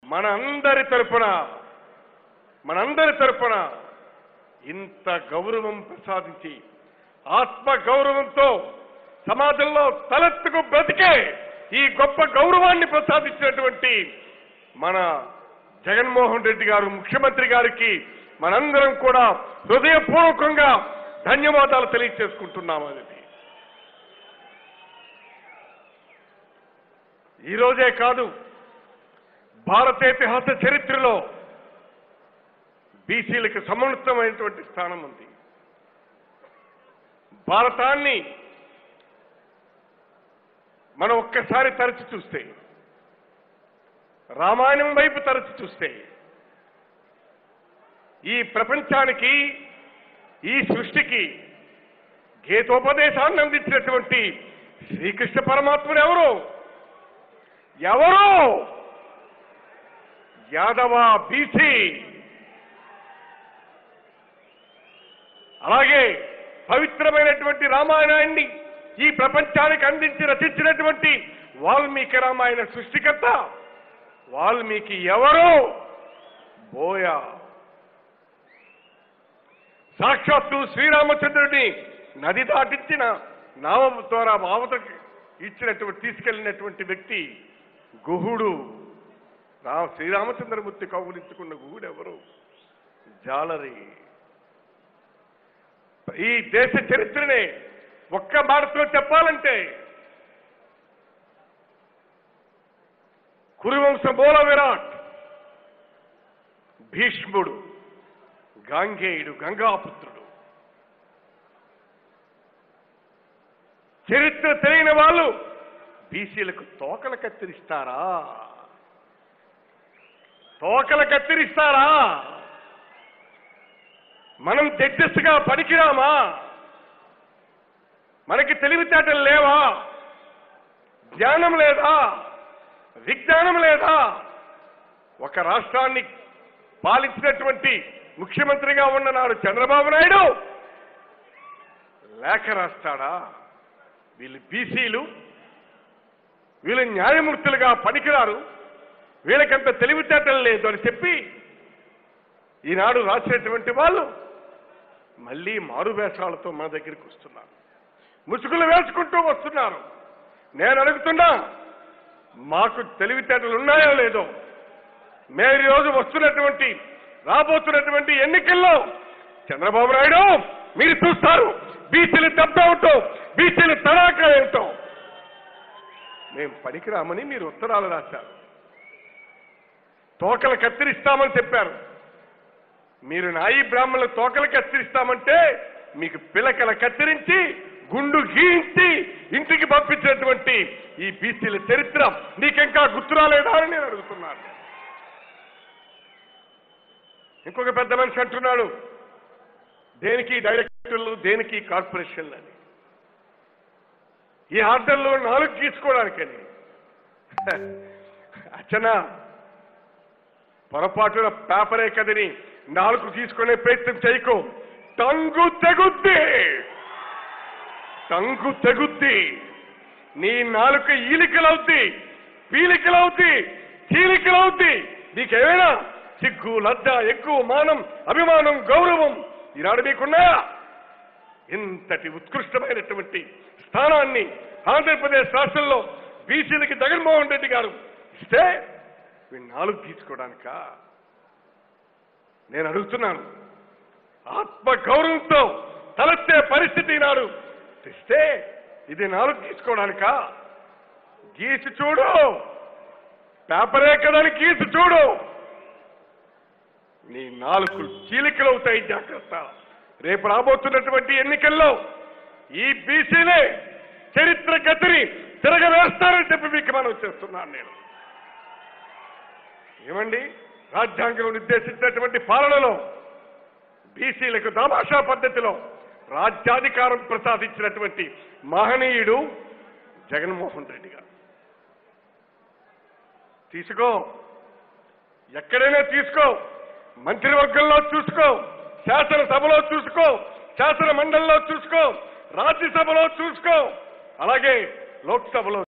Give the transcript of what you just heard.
మన అందరి తరపున మనందరి తరపున ఇంత గౌరవం ప్రసాదించి ఆత్మ గౌరవంతో సమాజంలో తలెత్తుకు బ్రతికే ఈ గొప్ప గౌరవాన్ని ప్రసాదించినటువంటి మన జగన్మోహన్ రెడ్డి గారు ముఖ్యమంత్రి గారికి మనందరం కూడా హృదయపూర్వకంగా ధన్యవాదాలు తెలియజేసుకుంటున్నాం అనేది ఈ రోజే కాదు భారతేతిహాస చరిత్రలో బీసీలకు సమున్నతమైనటువంటి స్థానం ఉంది భారతాన్ని మనం ఒక్కసారి తరచి చూస్తే రామాయణం వైపు తరచి చూస్తే ఈ ప్రపంచానికి ఈ సృష్టికి గీతోపదేశాన్ని అందించినటువంటి శ్రీకృష్ణ పరమాత్ముడు ఎవరు ఎవరు యాదవ బీసీ అలాగే పవిత్రమైనటువంటి రామాయణాన్ని ఈ ప్రపంచానికి అందించి రచించినటువంటి వాల్మీకి రామాయణ సృష్టికర్త వాల్మీకి ఎవరు బోయా సాక్షాత్తు శ్రీరామచంద్రుడిని నది దాటించిన నామం ద్వారా మావతకి ఇచ్చినటువంటి తీసుకెళ్లినటువంటి వ్యక్తి గుహుడు రా శ్రీరామచంద్రమూర్తి కౌగులించుకున్న గుహుడు ఎవరు జాలరి ఈ దేశ చరిత్రనే ఒక్క మాటతో చెప్పాలంటే కురువంశ మూల విరాట్ భీష్ముడు గాంగేయుడు గంగాపుత్రుడు చరిత్ర తెలియని వాళ్ళు బీసీలకు తోకలు కత్తిరిస్తారా తోకలు కత్తిరిస్తారా మనం జడ్జెస్గా పనికిరామా మనకి తెలివితేటలు లేవా జ్ఞానం లేదా విజ్ఞానం లేదా ఒక రాష్ట్రాన్ని పాలించినటువంటి ముఖ్యమంత్రిగా ఉన్న నాడు చంద్రబాబు నాయుడు లేఖ రాస్తాడా వీళ్ళు బీసీలు వీళ్ళు న్యాయమూర్తులుగా పనికిరారు వీళ్ళకంత తెలివితేటలు లేదు అని చెప్పి ఈనాడు రాసేటువంటి వాళ్ళు మళ్ళీ మారు వేషాలతో మన దగ్గరికి వస్తున్నారు ముసుగులు వేసుకుంటూ వస్తున్నారు నేను అడుగుతున్నా మాకు తెలివితేటలు ఉన్నాయో లేదో మేము ఈ రోజు వస్తున్నటువంటి రాబోతున్నటువంటి ఎన్నికల్లో చంద్రబాబు నాయుడు మీరు చూస్తారు బీసీలు దెబ్బేమిటో బీసీలు తడాక ఏమిటో మేము పనికిరామని మీరు ఉత్తరాలు రాశారు తోకలు కత్తిరిస్తామని చెప్పారు మీరు నాయి బ్రాహ్మణుల తోకలు కత్తిరిస్తామంటే మీకు పిలకల కత్తిరించి గుండు గీయించి ఇంటికి పంపించినటువంటి ఈ బీసీల చరిత్ర నీకింకా గుర్తురాలేదా అని నేను అడుగుతున్నాను ఇంకొక పెద్ద మనిషి అంటున్నాడు దేనికి డైరెక్టర్లు దేనికి కార్పొరేషన్లు అని ఈ ఆర్డర్లు నాలుగు తీసుకోవడానికని అచ్చనా పొరపాటున పేపరే కదని నాలుగు తీసుకునే ప్రయత్నం చేయకు టంగు తెగుద్ది టంగు తెగుద్ది నీ నాలుక ఈలికలవుద్ది పీలికలవుద్ది చీలికలవుద్ది నీకేమైనా సిగ్గు లజ్జ ఎక్కువ మానం అభిమానం గౌరవం ఈనాడు మీకున్నాయా ఇంతటి ఉత్కృష్టమైనటువంటి స్థానాన్ని ఆంధ్రప్రదేశ్ రాష్ట్రంలో బీసీలకి జగన్మోహన్ రెడ్డి గారు ఇస్తే వీళ్ళు నాలుగు తీసుకోవడానికా నేను అడుగుతున్నాను ఆత్మ గౌరవంతో తలెత్తే పరిస్థితి నాడు తెస్తే ఇది నాలుగు తీసుకోవడానికా గీసి చూడు పేపర్ ఎక్కడానికి గీసి చూడు నీ నాలుగు చీలికలవుతాయి జాగ్రత్త రేపు రాబోతున్నటువంటి ఎన్నికల్లో ఈ బీసీలే చరిత్ర గతిని తిరగవేస్తారని చెప్పి మీకు మనం చేస్తున్నాను నేను ఏమండి రాజ్యాంగం నిర్దేశించినటువంటి పాలనలో బీసీలకు దామాషా పద్ధతిలో రాజ్యాధికారం ప్రసాదించినటువంటి మహనీయుడు జగన్మోహన్ రెడ్డి గారు తీసుకో ఎక్కడైనా తీసుకో మంత్రివర్గంలో చూసుకో శాసనసభలో చూసుకో శాసన మండలిలో చూసుకో రాజ్యసభలో చూసుకో అలాగే లోక్సభలో